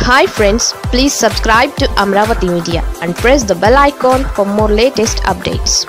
hi friends please subscribe to Amaravati media and press the bell icon for more latest updates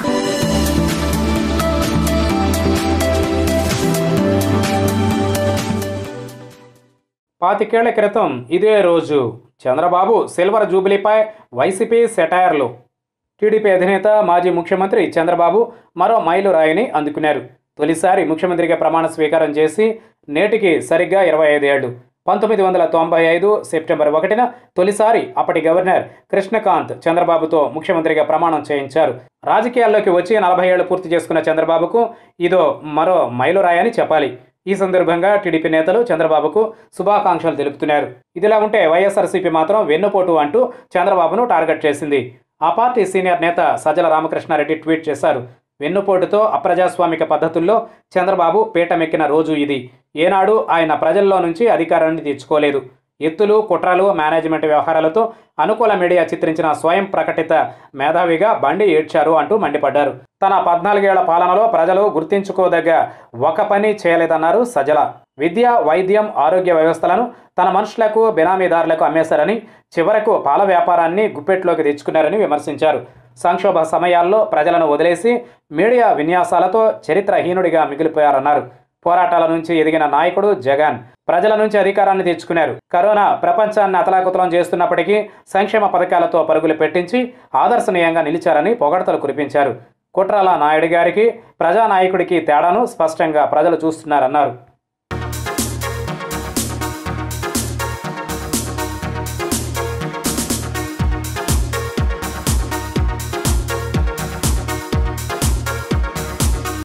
పాతికేళ్ల క్రితం ఇదే రోజు Chandrababu silver జూబిలీపై YCP సెటైర్లు టీడీపీ అధినేత మాజీ ముఖ్యమంత్రి చంద్రబాబు మరో మైలురాయిని అందుకున్నారు తొలిసారి ముఖ్యమంత్రిగా ప్రమాణ స్వీకారం చేసి నేటికి సరిగ్గా ఇరవై ఐదేళ్లు పంతొమ్మిది వందల తొంభై ఐదు సెప్టెంబర్ ఒకటిన తొలిసారి అప్పటి గవర్నర్ కృష్ణకాంత్ చంద్రబాబుతో ముఖ్యమంత్రిగా ప్రమాణం చేయించారు రాజకీయాల్లోకి వచ్చి నలభై ఏళ్లు పూర్తి చేసుకున్న చంద్రబాబుకు ఇదో మరో మైలురాయని చెప్పాలి ఈ సందర్భంగా టీడీపీ నేతలు చంద్రబాబుకు శుభాకాంక్షలు తెలుపుతున్నారు ఇదిలా ఉంటే వైఎస్ఆర్సీపీ మాత్రం వెన్నుపోటు అంటూ చంద్రబాబును టార్గెట్ చేసింది ఆ పార్టీ సీనియర్ నేత సజ్జల రామకృష్ణారెడ్డి ట్వీట్ చేశారు వెన్నుపోటుతో అప్రజాస్వామిక పద్ధతుల్లో చంద్రబాబు పీటమెక్కిన రోజు ఇది ఏనాడు ఆయన ప్రజల్లో నుంచి అధికారాన్ని తెచ్చుకోలేదు ఎత్తులు కుట్రలు మేనేజ్మెంట్ వ్యవహారాలతో అనుకూల మీడియా చిత్రించిన స్వయం ప్రకటిత మేధావిగా బండి ఏడ్చారు అంటూ మండిపడ్డారు తన పద్నాలుగేళ్ల పాలనలో ప్రజలు గుర్తించుకోదగ్గ ఒక పని చేయలేదన్నారు సజల విద్య వైద్యం ఆరోగ్య వ్యవస్థలను తన మనుషులకు బినామీదారులకు అమ్మేశారని చివరకు పాల వ్యాపారాన్ని గుప్పెట్లోకి తెచ్చుకున్నారని విమర్శించారు సంక్షోభ సమయాల్లో ప్రజలను వదిలేసి మీడియా విన్యాసాలతో చరిత్రహీనుడిగా మిగిలిపోయారన్నారు పోరాటాల నుంచి ఎదిగిన నాయకుడు జగన్ ప్రజల నుంచి అధికారాన్ని తెచ్చుకున్నారు కరోనా ప్రపంచాన్ని అతలాకుతలం చేస్తున్నప్పటికీ సంక్షేమ పథకాలతో పరుగులు పెట్టించి ఆదర్శనీయంగా నిలిచారని పొగడతలు కురిపించారు కుట్రాల నాయుడు గారికి ప్రజానాయకుడికి తేడాను స్పష్టంగా ప్రజలు చూస్తున్నారన్నారు